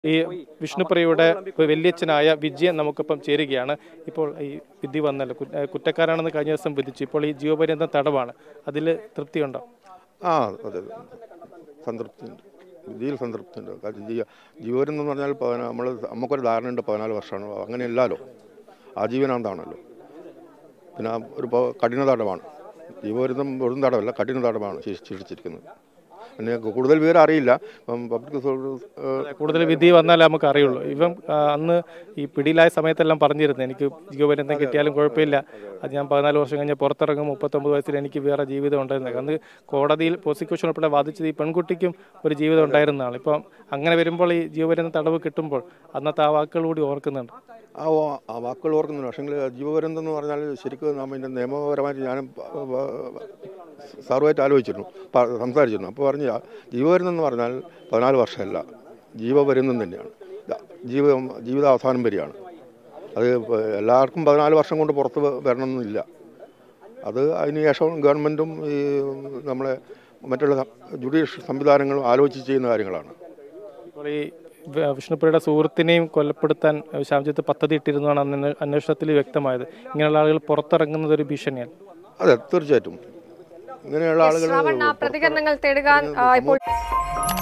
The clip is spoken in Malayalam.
ഈ വിഷ്ണുപ്രിയയുടെ വല്യച്ഛനായ വിജയൻ നമുക്കിപ്പം ചേരുകയാണ് ഇപ്പോൾ ഈ വിധി വന്നല്ലോ കു- ഏഹ് കുറ്റക്കാരാണെന്ന് കഴിഞ്ഞ ദിവസം വിധിച്ചു ഇപ്പോൾ ഈ ജീവപര്യന്തം തടവാണ് അതിൽ തൃപ്തിയുണ്ടോ ആ അതെ അതെ സംതൃപ്തിയുണ്ട് വിധിയിൽ സംതൃപ്തിയുണ്ട് കാര്യം ജീവ ജീവനം എന്ന് പറഞ്ഞാൽ പതിനാ നമ്മൾ നമുക്കൊരു ധാരണയുണ്ട് പതിനാല് വർഷമാണ് അങ്ങനെ ഇല്ലല്ലോ ആജീവനാന്താണല്ലോ പിന്നെ ആ ഒരു പ- കഠിന തടവാണ് ജീവപര്യന്തം വെറും തടവല്ല കഠിന തടവാണ് ശിക്ഷ- ശിക്ഷിച്ചിരിക്കുന്നത് പിന്നെ കൂടുതൽ വിവരം അറിയില്ല ഇപ്പം പബ്ലിക് സർവീസ്, ഏഹ്, കൂടുതൽ വിധി വന്നാലേ നമുക്ക് അറിയുള്ളൂ ഇവൻ ആ, അന്ന് ഈ പിടിയിലായ സമയത്തെല്ലാം പറഞ്ഞിരുന്നു എനിക്ക് ജീവപര്യന്തം കിട്ടിയാലും കുഴപ്പമില്ല അത് ഞാൻ പതിനാല് വർഷം കഴിഞ്ഞ് പുറത്തിറങ്ങും മുപ്പത്തൊമ്പത് വയസ്സിൽ എനിക്ക് വേറെ ജീവിതം ഉണ്ടായിരുന്നു അന്ന് കോടതിയിൽ പ്രോസിക്യൂഷൻ ഉൾപ്പെടെ വാദിച്ചത് ഈ പെൺകുട്ടിക്കും ഒരു ജീവിതം ഉണ്ടായിരുന്നതാണ് ഇപ്പം അങ്ങനെ വരുമ്പോൾ ഈ ജീവപര്യന്തം തടവ് കിട്ടുമ്പോൾ അന്നത്തെ ആ വാക്കുകൾ കൂടി ഓർക്കുന്നുണ്ട് ആ വാ- ആ വാക്കുകൾ ഓർക്കുന്നുണ്ട് പക്ഷേ ജീവപര്യന്തം എന്ന് പറഞ്ഞാൽ ശരിക്കും നാം ഇതിൻ്റെ നിയമപരമായിട്ട് ഞാനും പ- പ- സാറുമായിട്ട് ആലോചിച്ചിരുന്നു പ- സംസാരിച്ചിരുന്നു അപ്പോൾ പറഞ്ഞു "ആ, ജീവപര്യന്തം എന്ന് പറഞ്ഞാൽ പതിനാല് വർഷമല്ല ജീവപര്യന്തം തന്നെയാണ് ദ- ജീവ ജീവിതാവസാനം വരെയാണ് അത് ഇപ്പൊ എല്ലാവർക്കും പതിനാല് വർഷം കൊണ്ട് പുറത്ത് വ- വരണമെന്നില്ല അത് അതിന് ശേഷം ഗവൺമെൻറ്റും ഈ നമ്മളെ മറ്റുള്ള ജുഡീഷ്യൽ സംവിധാനങ്ങളും ആലോചിച്ച് ചെയ്യുന്ന കാര്യങ്ങളാണ് ഇപ്പോൾ ഈ വ- വിഷ്ണുപ്രിയയുടെ സുഹൃത്തിനെയും കൊലപ്പെടുത്താൻ ശ്യാംജിത്ത് പദ്ധതി ഇട്ടിരുന്നതാണ് അന്ന് അന്വേഷണത്തിൽ വ്യക്തമായത് ഇങ്ങനെയുള്ള ആളുകൾ പുറത്തിറങ്ങുന്നത് ഒരു ഭീഷണിയാണ് അതെ തീർച്ചയായിട്ടും ഇങ്ങനെയുള്ള ആളുകൾ ശ്രവൺ ആ പ്രതികരണങ്ങൾ തേടുക ആ, ഇപ്പോൾ